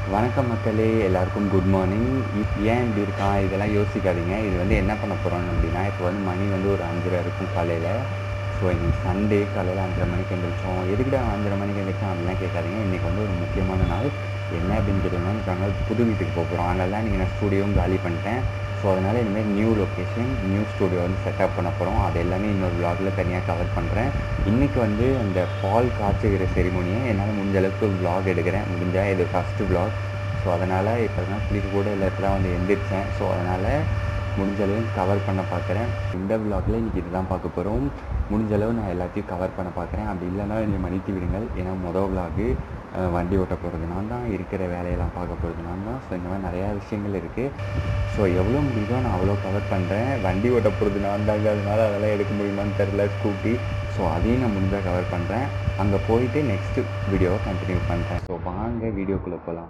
வணக்கம் மக்களே எல்லாருக்கும் குட் மார்னிங் ஏன் இப்படி இருக்கான் இதெல்லாம் யோசிக்காதீங்க இது வந்து என்ன பண்ண போகிறோம் அப்படின்னா இப்போ வந்து மணி வந்து ஒரு அஞ்சரை இருக்கும் காலையில் ஸோ இன்னைக்கு சண்டே காலையில் அஞ்சரை மணிக்கு எழுந்திரிச்சோம் எதுக்குடா அஞ்சரை மணிக்கு எழுந்திரிச்சோம் அப்படிலாம் கேட்காதீங்க இன்றைக்கி வந்து ஒரு முக்கியமான நாள் என்ன அப்படின்னு கேட்டிங்கன்னா இப்போ நாங்கள் புது வீட்டுக்கு போக போகிறோம் அதனால தான் இன்றைக்கி நான் ஸ்டூடியோவும் காலி பண்ணிட்டேன் ஸோ அதனால் இனிமேல் நியூ லொக்கேஷன் நியூ ஸ்டூடியோ வந்து செட்டப் பண்ண போகிறோம் அது எல்லாமே இன்னொரு vlogல தனியாக கவர் பண்ணுறேன் இன்றைக்கி வந்து அந்த பால் காய்ச்சுகிற செரிமோனியை என்னால் முடிஞ்ச அளவுக்கு vlog எடுக்கிறேன் முடிஞ்சால் இது ஃபஸ்ட்டு vlog ஸோ அதனால் இப்போ தான் குளிக்க கூட இல்லை இப்போ தான் வந்து எந்திரிச்சேன் ஸோ அதனால் முடிஞ்ச அளவு கவர் பண்ண பார்க்குறேன் இந்த vlogல இன்றைக்கி இதுதான் பார்க்க போகிறோம் முடிஞ்ச அளவு நான் எல்லாத்தையும் கவர் பண்ண பார்க்குறேன் அப்படி இல்லைன்னா என்னை மன்னித்து விடுங்கள் ஏன்னா மொதல் vlog அஹ், வண்டி ஓட்ட போகிறது நான் தான் இருக்கிற வேலையெல்லாம் பார்க்க போகிறது நான் தான் ஸோ இந்த மாதிரி நிறையா விஷயங்கள் இருக்குது ஸோ எவ்வளோ முடியுதோ நான் அவ்வளோ கவர் பண்ணுறேன் வண்டி ஓட்ட போகிறது நான் தாங்க அதனால அதெல்லாம் எடுக்க முடியுமான்னு தெரில ஸ்கூட்டி ஸோ அதையும் நான் முடிஞ்சால் கவர் பண்ணுறேன் அங்கே போயிட்டு நெக்ஸ்ட்டு வீடியோவை கண்டினியூ பண்ணுறேன் ஸோ வாங்க வீடியோக்குள்ளே போகலாம்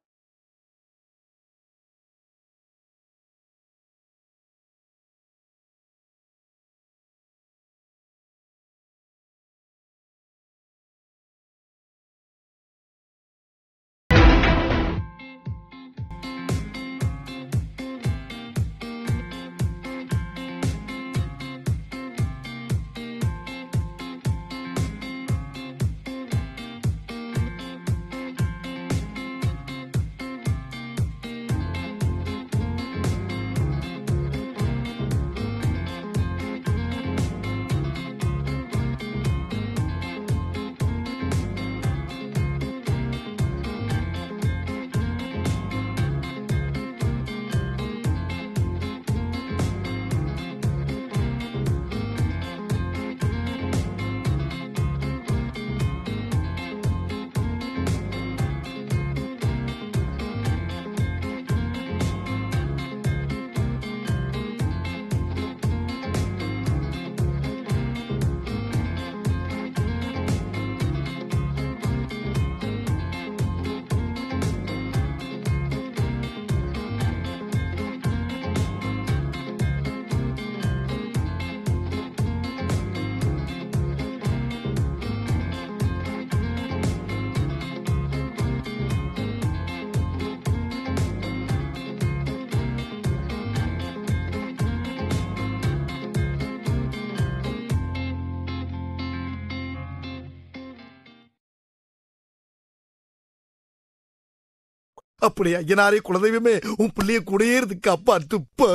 அப்படி ஐயனாரே குலதெய்வமே உன் பிள்ளைய குடியேறதுக்கு அப்பா துப்ப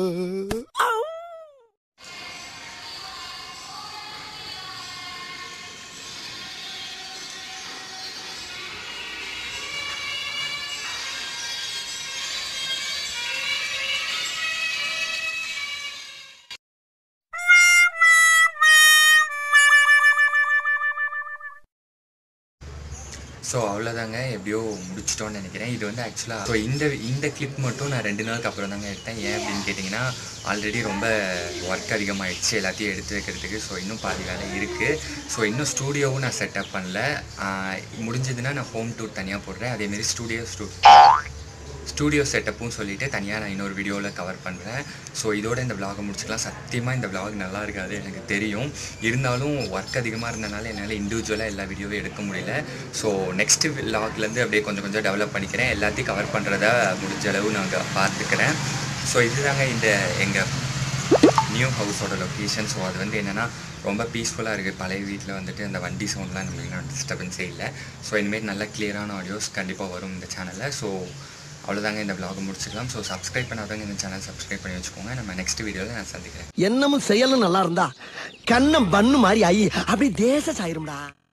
ஸோ அவ்வளோதாங்க எப்படியோ முடிச்சிட்டோன்னு நினைக்கிறேன் இது வந்து ஆக்சுவலாக ஸோ இந்த இந்த கிளிப் மட்டும் நான் ரெண்டு நாளுக்கு அப்புறம் தாங்க எடுத்தேன் ஏன் அப்படின்னு கேட்டிங்கன்னா ஆல்ரெடி ரொம்ப ஒர்க் அதிகமாகிடுச்சு எல்லாத்தையும் எடுத்து வைக்கிறதுக்கு ஸோ இன்னும் பாதி வேலை இருக்குது ஸோ இன்னும் ஸ்டூடியோவும் நான் செட்டப் பண்ணல ஆஹ் முடிஞ்சதுன்னா நான் ஹோம் டூர் தனியாக போடுறேன் அதேமாரி ஸ்டூடியோ ஸ்டூ ஸ்டூடியோ செட்டப்பும் சொல்லிட்டு தனியாக நான் இன்னொரு வீடியோவில் கவர் பண்ணுறேன் ஸோ இதோட இந்த vlog முடிச்சுக்கலாம் சத்தியமாக இந்த vlog நல்லா இருக்காது எனக்கு தெரியும் இருந்தாலும் ஒர்க் அதிகமாக இருந்தனால என்னால் இண்டிவிஜுவலாக எல்லா வீடியோவும் எடுக்க முடியல ஸோ நெக்ஸ்ட் விலாக்லேருந்து அப்படியே கொஞ்சம் கொஞ்சம் டெவலப் பண்ணிக்கிறேன் எல்லாத்தையும் கவர் பண்ணுறதா முடிஞ்ச அளவு நாங்கள் பார்த்துக்கிறேன் ஸோ இதுதாங்க இந்த எங்கள் நியூ ஹவுஸோட லொக்கேஷன் ஸோ அது வந்து என்னென்னா ரொம்ப பீஸ்ஃபுல்லாக இருக்குது பழைய வீட்டில் வந்துட்டு அந்த வண்டி சவுண்ட்லாம் நம்மளுக்கு டிஸ்டர்பன்ஸே இல்லை ஸோ இனிமேல் நல்ல கிளியரான ஆடியோஸ் கண்டிப்பாக வரும் இந்த சேனலில் ஸோ அவ்வளோதாங்க இந்த vlog முடிச்சுக்கலாம் ஸோ சப்ஸ்கிரைப் பண்ணாதவங்க இந்த சேனல் சப்ஸ்கிரைப் பண்ணி வச்சுக்கோங்க நம்ம நெக்ஸ்ட் வீடியோவில் நான் சந்திக்கிறேன் எண்ணமும் செயலும் நல்லா இருந்தா கண்ணம் பண்ணு மாதிரி ஆயி அப்படி தேச சாயிரும்டா